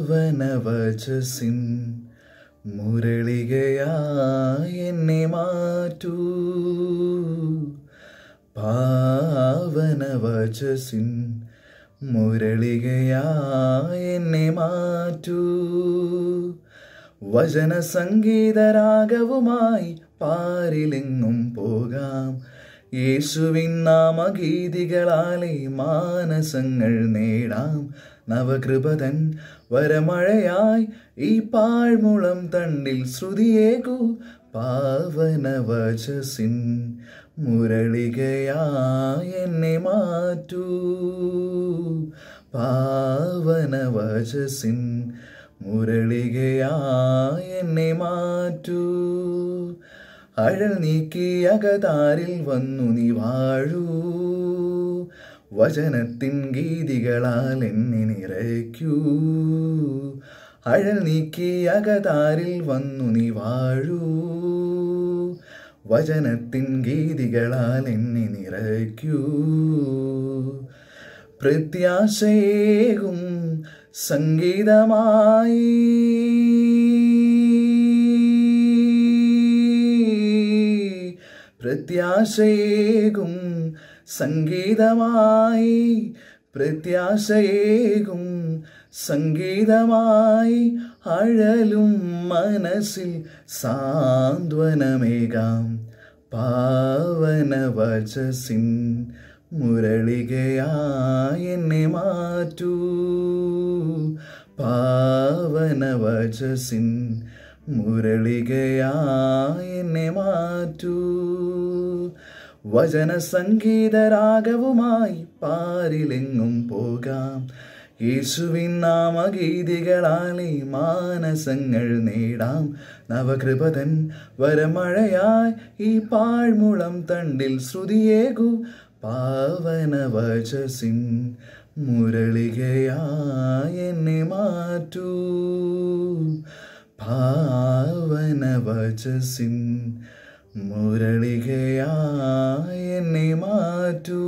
പാവനവചസിൻ മുരളികയായി എന്നെ മാറ്റൂ പാവനവചസിൻ മുരളികയായി എന്നെ മാറ്റൂ വചന സംഗീതരാഗവുമായി പാരിലെങ്ങും പോകാം യേശുവിൻ നാമഗീതികളാലെ മാനസങ്ങൾ നേടാം നവകൃപതൻ വരമഴയായി ഈ പാഴ്മുളം തണ്ടിൽ ശ്രുതിയേകു പാവനവചസിൻ മുരളികയായി എന്നെ മാറ്റൂ പാവനവചസിൻ മുരളികയായി എന്നെ മാറ്റൂ അഴൽ നീക്കി അകതാരിൽ വന്നു നീ വാഴൂ വചനത്തിൻ ഗീതികളാൽ എന്നെ നിറയ്ക്കൂ അഴൽ നീക്കി അകതാരിൽ വന്നു നീ വാഴൂ വചനത്തിൻ ഗീതികളാൽ എന്നെ നിറയ്ക്കൂ പ്രത്യാശയേകും സംഗീതമായി പ്രത്യാശയേകും സംഗീതമായി പ്രത്യാശയേകും സംഗീതമായി അഴലും മനസ്സിൽ സാന്ത്വനമേകാം പാവനവചസിൻ മുരളികയായി എന്നെ മാറ്റൂ പാവനവചസിൻ മുരളികയായി എന്നെ മാറ്റൂ വചന സംഗീതരാഗവുമായി പാരിലെങ്ങും പോകാം യേശുവിൻ നാമഗീതികളാലെ മാനസങ്ങൾ നേടാം നവകൃപതൻ വരമഴയായി ഈ പാഴ്മുളം തണ്ടിൽ ശ്രുതിയേകു പാവനവചസിൻ മുരളികയായി എന്നെ മാറ്റൂ പാവനവചസിൻ മുരളികയായി എന്നെ മാറ്റൂ